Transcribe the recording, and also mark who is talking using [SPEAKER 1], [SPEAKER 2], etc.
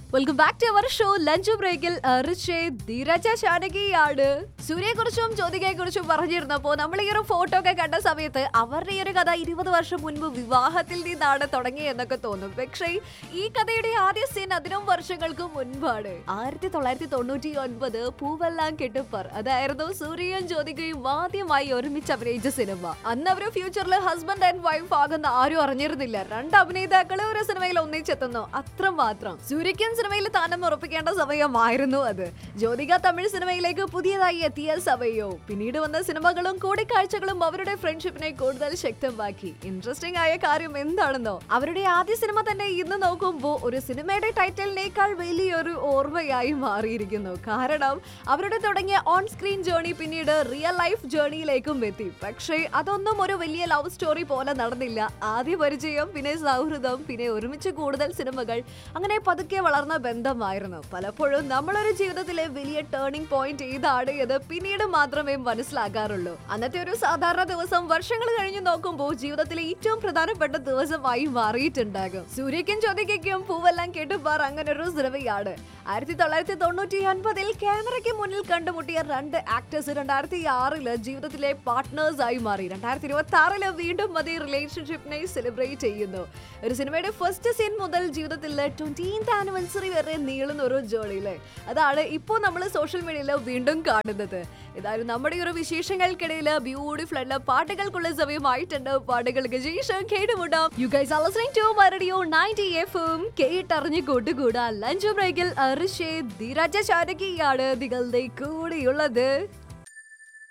[SPEAKER 1] welcome back to our show lunch ബ്രേക്കിൽ റിഷേ ധീരജ ശാനകിയാണ് സൂര്യയെ കുറിച്ചും ജ്യോതികയെ കുറിച്ചും പറഞ്ഞിരുന്നപ്പോ നമ്മൾ ഈ ഒരു ഫോട്ടോ ഒക്കെ കണ്ട സമയത്ത് അവരുടെ ഈ ഒരു കഥ ഇരുപത് വർഷം മുൻപ് വിവാഹത്തിൽ നിന്നാണ് തുടങ്ങിയെന്നൊക്കെ തോന്നും പക്ഷേ ഈ കഥയുടെ ആദ്യ സീൻ അതിനും വർഷങ്ങൾക്ക് മുൻപാണ് ആയിരത്തി തൊള്ളായിരത്തി തൊണ്ണൂറ്റി ഒൻപത് പൂവെല്ലാം കെട്ടുപ്പർ അതായിരുന്നു സൂര്യയും ജ്യോതികയും ആദ്യമായി ഒരുമിച്ച് അഭിനയിച്ച സിനിമ അന്ന് അവര് ഫ്യൂച്ചറിൽ ഹസ്ബൻഡ് ആൻഡ് വൈഫ് ആകുന്ന ആരും അറിഞ്ഞിരുന്നില്ല രണ്ട് അഭിനേതാക്കളെ ഒരു സിനിമയിൽ ഒന്നിച്ചെത്തുന്നു അത്രമാത്രം സൂര്യയ്ക്കും സിനിമയിൽ താനം ഉറപ്പിക്കേണ്ട സമയമായിരുന്നു അത് ജ്യോതിക തമിഴ് സിനിമയിലേക്ക് പുതിയതായി എത്തിയ സമയവും പിന്നീട് വന്ന സിനിമകളും കൂടിക്കാഴ്ചകളും അവരുടെ ഫ്രണ്ട്ഷിപ്പിനെ കൂടുതൽ ശക്തമാക്കി ഇൻട്രസ്റ്റിംഗ് ആയ കാര്യം എന്താണെന്നോ അവരുടെ ആദ്യ സിനിമ തന്നെ ഇന്ന് നോക്കുമ്പോൾ ഒരു സിനിമയുടെ ടൈറ്റിലിനേക്കാൾ വലിയൊരു ഓർമ്മയായി മാറിയിരിക്കുന്നു കാരണം അവരുടെ തുടങ്ങിയ ഓൺ സ്ക്രീൻ ജേണി പിന്നീട് റിയൽ ലൈഫ് ജേണിയിലേക്കും എത്തി പക്ഷേ അതൊന്നും ഒരു വലിയ ലവ് സ്റ്റോറി പോലെ നടന്നില്ല ആദ്യ പരിചയം പിന്നെ സൗഹൃദം പിന്നെ ഒരുമിച്ച് കൂടുതൽ സിനിമകൾ അങ്ങനെ പതുക്കെ വളർന്ന ബന്ധമായിരുന്നു പലപ്പോഴും നമ്മളൊരു ജീവിതത്തിലെ വലിയ ടേണിംഗ് പോയിന്റ് ഏതാണ് എന്ന് പിന്നീട് മാത്രമേ മനസ്സിലാക്കാറുള്ളൂ അന്നത്തെ ഒരു സാധാരണ ദിവസം വർഷങ്ങൾ കഴിഞ്ഞ് നോക്കുമ്പോൾ ജീവിതത്തിലെ ഏറ്റവും പ്രധാനപ്പെട്ട ദിവസമായി മാറിയിട്ടുണ്ടാകും സൂര്യക്കും ജ്യോതികയ്ക്കും പൂവെല്ലാം കേട്ടുപാർ അങ്ങനെ ഒരു സിനിമയാണ് ആയിരത്തി തൊള്ളായിരത്തി തൊണ്ണൂറ്റി ഒൻപതിൽ ക്യാമറയ്ക്ക് മുന്നിൽ കണ്ടുമുട്ടിയ രണ്ട് ആക്ടേഴ്സ് രണ്ടായിരത്തി ആറില് ജീവിതത്തിലെ പാർട്ട്നേഴ്സ് ആയി മാറി രണ്ടായിരത്തി ഇരുപത്തി ആറില് വീണ്ടും അതേ റിലേഷൻഷിപ്പിനെ സെലിബ്രേറ്റ് ചെയ്യുന്നു ഒരു സിനിമയുടെ ഫസ്റ്റ് സീൻ മുതൽ ജീവിതത്തിലെ ട്വന്റീൻത് ആനിവേഴ്സറി വരെ നീളുന്ന ഒരു ജേണിയില് അതാണ് ഇപ്പോൾ നമ്മൾ സോഷ്യൽ മീഡിയയിൽ വീണ്ടും കാണുന്നത് ഇതായിരുന്നു നമ്മുടെ ഈ ഒരു വിശേഷങ്ങൾക്കിടയിൽ ബ്യൂട്ടിഫുൾ ആയിട്ടുള്ള പാട്ടുകൾക്കുള്ള സമയമായിട്ടുണ്ട് പാട്ടുകൾക്ക് ശേഷം കേട്ടുമുട്ടാം you guys are listening to my radio 90 എഫും കേട്ടറിഞ്ഞ് കൂട്ടുകൂടാ ലഞ്ച് ബ്രേക്കിൽ അർഷേ ധീരജ ശാരകിയാണ് നിങ്ങളുടെ കൂടെയുള്ളത്